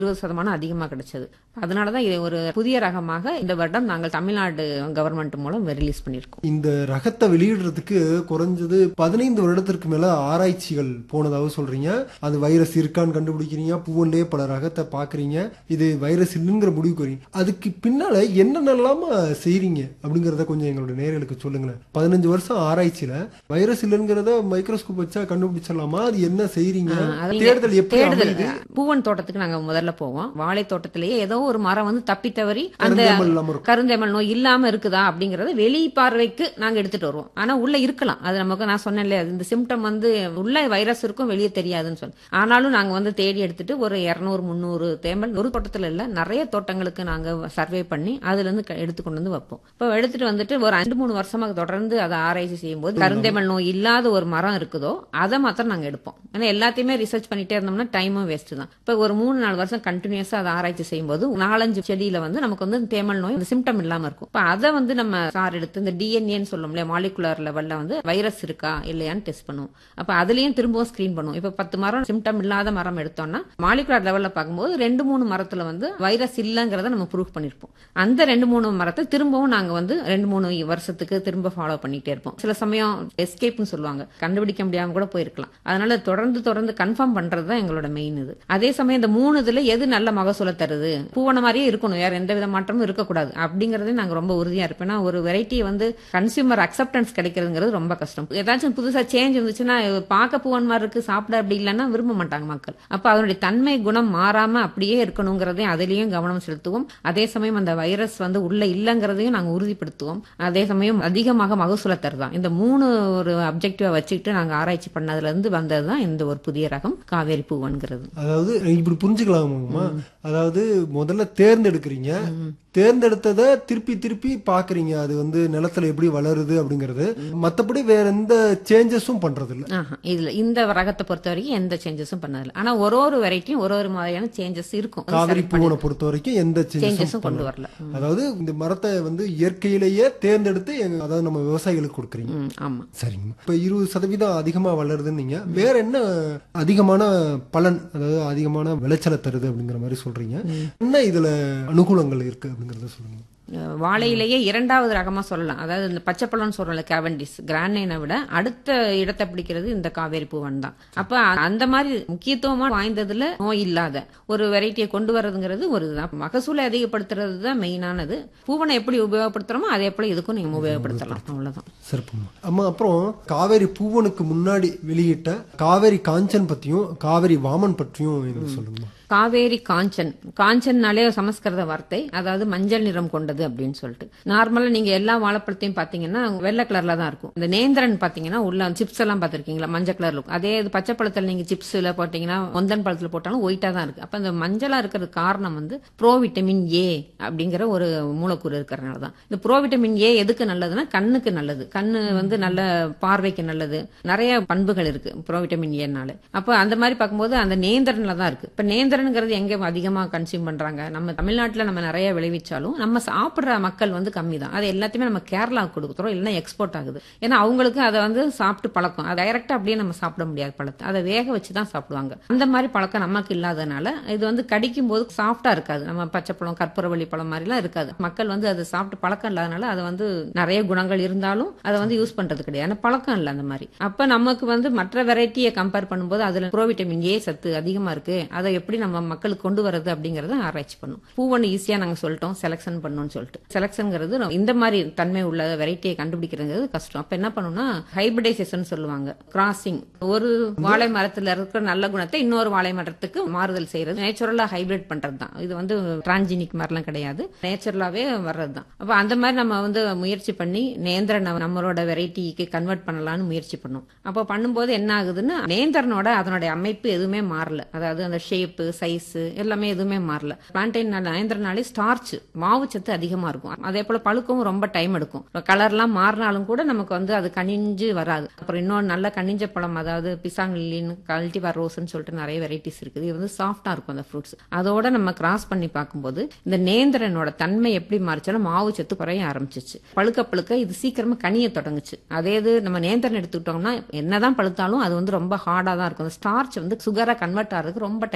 இருபது சதமானம் அதிகமாக கிடைச்சது அதனால தான் இது ஒரு புதிய ரகமாக இந்த வருடம் நாங்கள் தமிழ்நாடு கவர்மெண்ட் மூலம் ரிலீஸ் பண்ணியிருக்கோம் இந்த ரகத்தை வெளியிடுறதுக்கு குறைஞ்சது பதினைந்து வருடத்திற்கு மேல ஆராய்ச்சிகள் போனதாக சொல்றீங்க அது வைரஸ் இருக்கான்னு கண்டுபிடிக்கிறீங்க பூவன்லயே பல ரகத்தை பாக்குறீங்க இது வைரஸ் இல்லைங்கிற முடிவுக்கு வரீங்க அதுக்கு பின்னால என்னென்னலாம செய்றீங்க அப்படிங்கறத கொஞ்சம் எங்களோட நேயர்களுக்கு சொல்லுங்களேன் பதினஞ்சு வருஷம் ஆராய்ச்சியில வைரஸ் இல்லைங்கிறத மைக்ரோஸ்கோப் வச்சா கண்டுபிடிச்சிடலாமா அது என்ன செய்றீங்க அது நீங்க தேடுதல் எப்படி தேடுதல் அமையுது? பூவன் தோட்டத்துக்கு நாங்க முதல்ல போவோம் வாழை தோட்டத்திலேயே ஏதோ ஒரு மரம் வந்து தப்பி தவறி அந்த கருந்தேமல் இல்லாம இருக்கும் கருந்தேமல் நோய் இல்லாம இருக்குதா அப்படிங்கறத வெளி பார்வைக்கு நாங்க எடுத்துட்டு வருவோம் ஆனா உள்ள இருக்கலாம் அது நமக்கு நான் சொன்னேன் இல்லையா இந்த சிம்டம் வந்து உள்ள வைரஸ் இருக்கும் வெளியே தெரியாதுன்னு சொல்லி ஆனாலும் நாங்க வந்து தேடி எடுத்துட்டு ஒரு இருநூறு முந்நூறு தேமல் ஒரு தோட்டத்துல இல்ல நிறைய தோட்டங்களுக்கு நாங்க சர்வே பண்ணி அதுல இருந்து க- எடுத்து கொண்டு வந்து வைப்போம் இப்போ எடுத்துட்டு வந்துட்டு ஒரு ரெண்டு மூணு வருஷமாக தொடர்ந்து அதை ஆராய்ச்சி செய்யும்போது கருந்தேமல் நோய் இல்லாத ஒரு மரம் இருக்குதோ அதை மாத்திரம் நாங்க எடுப்போம் ஏன்னா எல்லாத்தையுமே ரிசர்ச் பண்ணிட்டே இருந்தோம்னா டைமும் வேஸ்ட் தான் இப்போ ஒரு மூணு நாலு வருஷம் கண்டினியூஸா அதை ஆராய்ச்சி செய்யும்போது நாலஞ்சு செடியில வந்து நமக்கு வந்து தேமல் நோய் சிம்டம் இல்லாம இருக்கும் இப்போ அதை வந்து நம்ம சார் எடுத்து இந்த டிஎன்ஏன்னு சொல்லும் இல்லையா மாலிகுலர் லெவல்ல வந்து வைரஸ் இருக்கா இல்லையான்னு டெஸ்ட் பண்ணுவோம் அப்போ அதுலயும் திரும்பவும் ஸ்கிரீன் பண்ணுவோம் இப்போ பத்து மரம் சிம்டம் இல்லாத மரம் எடுத்தோம்னா மாலிகுலர் லெவல்ல பார்க்கும்போது ரெண்டு மூணு மரத்துல வந்து வைரஸ் இல்லைங்கிறத நம்ம ப்ரூவ் பண்ணிருப்போம் அந்த ரெண்டு மூணு மரத்தை திரும்பவும் நாங்க வந்து ரெண்டு மூணு வருஷத்துக்கு திரும்ப ஃபாலோ பண்ணிட்டே இருப்போம் சில சமயம் எஸ்கேப்னு சொல்லுவாங்க கண்டுபிடிக்க முடியாம கூட போயிருக்கலாம் அதனால தொடர்ந்து தொடர்ந்து கன்ஃபார்ம் பண்றது தான் எங்களோட மெயின் இது அதே சமயம் இந்த மூணு இதுல எது நல்ல மகசூலை தருது பூவன மாதிரியே இருக்கணும் வேற எந்த வித மாற்றமும் இருக்கக்கூடாது அப்படிங்கறதே நாங்க ரொம்ப உறுதியா இருப்போம் ஏன்னா ஒரு வெரைட்டி வந்து கன்சியூமர் அக்செப்டன்ஸ் கிடைக்கிறதுங்கிறது ரொம்ப கஷ்டம் ஏதாச்சும் புதுசா சேஞ்ச் இருந்துச்சுன்னா பார்க்க பூவன் மாதிரி இருக்கு சாப்பிட அப்படி இல்லைன்னா விரும்ப மாட்டாங்க மக்கள் அப்ப அதனுடைய தன்மை குணம் மாறாம அப்படியே இருக்கணுங்கிறதையும் அதுலயும் கவனம் செலுத்துவோம் அதே சமயம் அந்த வைரஸ் வந்து உள்ள இல்லைங்கிறதையும் நாங்க உறுதிப்படுத்துவோம் அதே சமயம் அதிகமாக மகசூலை தருதான் இந்த மூணு ஒரு அப்ஜெக்டிவா வச்சுக்கிட்டு நாங்க ஆராய்ச்சி பண்ணதுல இருந்து வந்ததுதான் இந்த ஒரு புதிய ரகம் காவேரி பூவன்கிறது அதாவது இப்படி புரிஞ்சுக்கலாமாம்மா அதாவது முதல்ல தேர்ந்தெடுக்கிறீங்க தேர்ந்தெடுத்ததை திருப்பி திருப்பி பாக்குறீங்க அது வந்து நிலத்துல எப்படி வளருது அப்படிங்கறது மத்தபடி வேற எந்த சேஞ்சஸும் பண்றது இல்ல ஆஹா, இதுல இந்த ரகத்தை பொறுத்த வரைக்கும் எந்த சேஞ்சஸும் பண்ணதில்லை ஆனா ஒரு ஒரு வெரைட்டியும் ஒரு ஒரு மாதிரியான சேஞ்சஸ் இருக்கும் அது காவிரி select பண்ணி- பூவனை பொறுத்த வரைக்கும் எந்த சேஞ்சஸும் சேஞ்சஸும் கொண்டு வரல ம், அதாவது இந்த மரத்தை வந்து இயற்கையிலேயே தேர்ந்தெடுத்து எங்க- அதாவது நம்ம விவசாயிகளுக்கு கொடுக்குறீங்க ம், ஆமா சரிங்க இப்ப இருபது சதவீதம் அதிகமா வளருதுன்னீங்க வேற என்ன அதிகமான பலன் அதாவது அதிகமான விளைச்சலை தருது அப்படிங்கிற மாதிரி சொல்றீங்க என்ன இதுல அனுகூலங்கள் இருக்கு அப்படிங்கறத சொல்லுங்க அஹ் வாழையிலேயே இரண்டாவது ரகமா சொல்லலாம் அதாவது இந்த பச்சைப்பழம்னு சொல்றோம்ல கேவண்டிஸ் கிரானைனை விட அடுத்த இடத்தை பிடிக்கிறது இந்த காவேரி பூவன் தான் அப்ப அந்த மாதிரி முக்கியத்துவமா வாய்ந்ததுல நோய் இல்லாத ஒரு வெரைட்டியை கொண்டு வர்றதுங்கிறது ஒரு இதுதான் மகசூலை அதிகப்படுத்துறது தான் மெயினானது பூவனை எப்படி உபயோகப்படுத்துறோமோ அதே போல இதுக்கும் நீங்க உபயோகப்படுத்தலாம் அவ்வளவுதான் சிறப்புமா அம்மா அப்புறம் காவேரி பூவனுக்கு முன்னாடி வெளியிட்ட காவேரி காஞ்சன் பத்தியும் காவேரி வாமன் பற்றியும் எனக்கு சொல்லுங்கம்மா காவேரி காஞ்சன் காஞ்சன்னாலே சமஸ்கிருத வார்த்தை அதாவது மஞ்சள் நிறம் கொண்டது அப்படின்னு சொல்லிட்டு நார்மலா நீங்க எல்லா வாழைப்பழத்தையும் பாத்தீங்கன்னா வெள்ளை கலர்ல தான் இருக்கும் இந்த நேந்திரன் பாத்தீங்கன்னா உள்ள சிப்ஸ் எல்லாம் பாத்திருக்கீங்களா மஞ்சள் கலர்ல இருக்கும் அதே இது பச்சை பழத்துல நீங்க சிப்ஸ்ல போட்டீங்கன்னா ஒந்தன் பழத்துல போட்டாலும் ஒயிட்டா தான் இருக்கு அப்ப அந்த மஞ்சளா இருக்கிறது காரணம் வந்து ப்ரோ விட்டமின் ஏ அப்படிங்கிற ஒரு மூலக்கூறு இருக்கிறனால தான் இந்த ப்ரோ விட்டமின் ஏ எதுக்கு நல்லதுன்னா கண்ணுக்கு நல்லது கண்ணு வந்து நல்ல பார்வைக்கு நல்லது நிறைய பண்புகள் இருக்கு ப்ரோ விட்டமின் ஏனால அப்ப அந்த மாதிரி பார்க்கும்போது அந்த நேந்திரன்ல தான் இருக்கு இப்ப நேந்திரனுங்கிறது எங்க அதிகமா கன்சியூம் பண்றாங்க நம்ம தமிழ்நாட்டுல நம்ம நிறைய விளைவிச்சாலும் நம்ம சாப்பிடுற மக்கள் வந்து கம்மி தான் அது எல்லாத்தையுமே நம்ம கேரளாவுக்கு கொடுக்குறோம் இல்லைன்னா எக்ஸ்போர்ட் ஆகுது ஏன்னா அவங்களுக்கு அதை வந்து சாப்பிட்டு பழக்கம் அது டைரக்டா அப்படியே நம்ம சாப்பிட முடியாது பழத்தை அதை வேக வச்சு தான் சாப்பிடுவாங்க அந்த மாதிரி பழக்கம் நமக்கு இல்லாதனால இது வந்து கடிக்கும் போது சாஃப்டா இருக்காது நம்ம பச்சைப்பழம் கற்பூரவள்ளி பழம் மாதிரிலாம் இருக்காது மக்கள் வந்து அதை சாப்பிட்டு பழக்கம் இல்லாதனால அதை வந்து நிறைய குணங்கள் இருந்தாலும் அதை வந்து யூஸ் பண்றது கிடையாது ஆனா பழக்கம் இல்லை அந்த மாதிரி அப்ப நமக்கு வந்து மற்ற வெரைட்டியை கம்பேர் பண்ணும்போது அதுல ப்ரோவிட்டமின் ஏ சத்து அதிகமா இருக்கு அதை எப்படி நம்ம மக்களுக்கு கொண்டு வரது அப்படிங்கறத ஆராய்ச்சி பண்ணும் பூவன் ஈஸியா நாங்க சொல்லிட்டோம் செலக்ஷன் பண்ணணும்னு சொல்லிட்டு செலக்ஷன்ங்கிறது இந்த மாதிரி தன்மை உள்ள வெரைட்டியை கண்டுபிடிக்கிறது கஷ்டம் அப்ப என்ன பண்ணணும்னா ஹைபிரிடைசேஷன் சொல்லுவாங்க கிராசிங் ஒரு வாழை மரத்துல இருக்கிற நல்ல குணத்தை இன்னொரு வாழை மரத்துக்கு மாறுதல் செய்யறது நேச்சுரலா ஹைபிரிட் பண்றது தான் இது வந்து டிரான்ஜினிக் மாதிரிலாம் கிடையாது நேச்சுரலாவே வர்றது தான் அப்ப அந்த மாதிரி நம்ம வந்து முயற்சி பண்ணி நேந்திரனை நம்மளோட வெரைட்டிக்கு கன்வெர்ட் பண்ணலாம்னு முயற்சி பண்ணோம் அப்போ பண்ணும்போது என்ன ஆகுதுன்னா நேந்திரனோட அதனுடைய அமைப்பு எதுவுமே மாறல அதாவது அந்த ஷேப்பு சைஸ் எல்லாமே எதுவுமே மாறல பிளான்டைன் நேந்திரனாலே ஸ்டார்ச் மாவு சத்து அதிகமா இருக்கும் அதே போல பழுக்கவும் ரொம்ப டைம் எடுக்கும் கலர்லாம் மாறினாலும் கூட நமக்கு வந்து அது கனிஞ்சு வராது அப்புறம் இன்னொரு நல்ல கனிஞ்ச பழம் அதாவது பிசாங்கிலின் கல்டிவார் ரோஸ்ன்னு சொல்லிட்டு நிறைய வெரைட்டிஸ் இருக்குது இது வந்து சாஃப்டா இருக்கும் அந்த ஃப்ரூட்ஸ் அதோட நம்ம கிராஸ் பண்ணி பார்க்கும்போது இந்த நேந்திரனோட தன்மை எப்படி மாறிச்சாலும் மாவு சத்து குறைய ஆரம்பிச்சிச்சு பழுக்க பழுக்க இது சீக்கிரமா கனிய தொடங்குச்சு அதே இது நம்ம நேந்திரன் எடுத்துக்கிட்டோம்னா என்னதான் பழுத்தாலும் அது வந்து ரொம்ப ஹார்டா தான் இருக்கும் அந்த ஸ்டார்ச் வந்து சுகரா கன்வெர்ட் ஆகிறதுக்கு ரொம்ப டைம் எடுக்கும்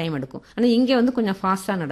ஆனா இங்க வந்து கொஞ்சம் ஃபாஸ்டா நடக்குது